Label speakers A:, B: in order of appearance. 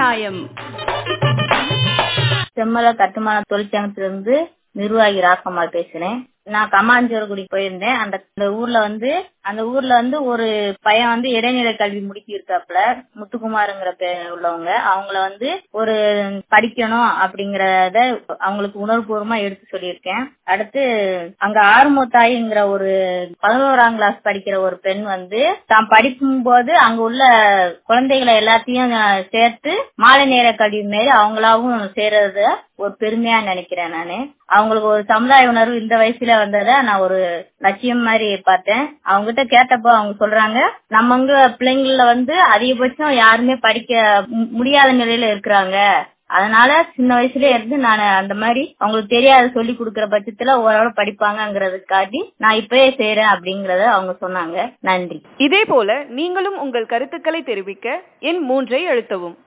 A: நியாயம்
B: செம்மல கட்டுமான தொழிற்சங்கத்திலிருந்து நிர்வாகி ராக்கம்மாள் பேசுறேன் நான் கமாஞ்சோரகுடி போயிருந்தேன் அந்த அந்த ஊர்ல வந்து அந்த ஊர்ல வந்து ஒரு பையன் வந்து இடைநிலை கல்வி முடிக்கி இருக்காப்புல முத்துக்குமாருங்கிற பேர் உள்ளவங்க அவங்கள வந்து ஒரு படிக்கணும் அப்படிங்கறத அவங்களுக்கு உணர்வுபூர்வமா எடுத்து சொல்லியிருக்கேன் அடுத்து அங்க ஆறுமுத்தாயிங்கிற ஒரு பதினோராம் கிளாஸ் படிக்கிற ஒரு பெண் வந்து தான் படிக்கும் போது அங்க உள்ள குழந்தைகளை எல்லாத்தையும் சேர்த்து மாலை நேர கல்வி மாரி அவங்களாவும் சேர்றத ஒரு பெருமையா நினைக்கிறேன் நானு அவங்களுக்கு ஒரு சமுதாய உணர்வு இந்த வயசுல வந்தத நான் ஒரு லட்சியம் மாதிரி பார்த்தேன் அவங்க கிட்ட கேட்டப்போ அவங்க சொல்றாங்க நம்மங்க பிள்ளைங்கள வந்து அதிகபட்சம் யாருமே படிக்க முடியாத நிலையில இருக்கிறாங்க அதனால சின்ன வயசுல இருந்து நான் அந்த மாதிரி அவங்களுக்கு தெரியாத சொல்லி கொடுக்கற பட்சத்துல ஓரளவு படிப்பாங்கங்கிறதுக்காண்டி நான் இப்பயே செய்யறேன் அப்படிங்கறத அவங்க சொன்னாங்க நன்றி
A: இதே போல நீங்களும் உங்கள் கருத்துக்களை தெரிவிக்க எண் மூன்றை அழுத்தவும்